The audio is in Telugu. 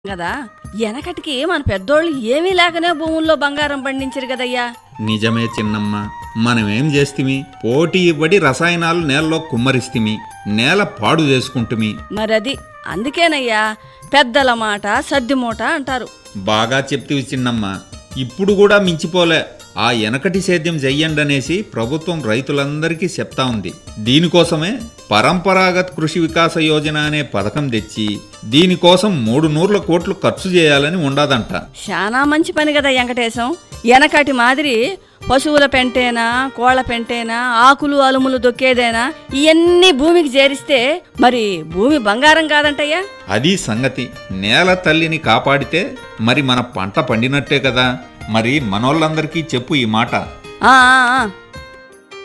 కదా వెనకటికి మన పెద్దోళ్ళు ఏమీ లేకనే భూముల్లో బంగారం పండించరు కదయ్యా నిజమే చిన్నమ్మ మనమేం చేస్తిమి పోటీ ఇవ్వడి రసాయనాలు నేలలో కుమ్మరిస్తిమి నేల పాడు చేసుకుంటుమి మరది అందుకేనయ్యా పెద్దల మాట సద్ది మూట అంటారు బాగా చెప్తివి చిన్నమ్మ ఇప్పుడు కూడా మించిపోలే ఆ వెనకటి సేద్యం చెయ్యండి అనేసి ప్రభుత్వం రైతులందరికీ చెప్తా ఉంది దీనికోసమే పరంపరాగత్ కృషి వికాస యోజన అనే పథకం తెచ్చి దీనికోసం మూడు నూర్ల కోట్లు ఖర్చు చేయాలని ఉండదంట శానా మంచి పని కదా వెంకటేశం వెనకటి మాదిరి పశువుల పెంటేనా కోళ్ల పెంటేనా ఆకులు అలుములు దొక్కేదేనా ఇవన్నీ భూమికి చేరిస్తే మరి భూమి బంగారం కాదంటయ్యా అది సంగతి నేల తల్లిని కాపాడితే మరి మన పంట పండినట్టే కదా మరి మనోళ్ళందరికీ చెప్పు ఈ మాట ఆ, ఆ, ఆ,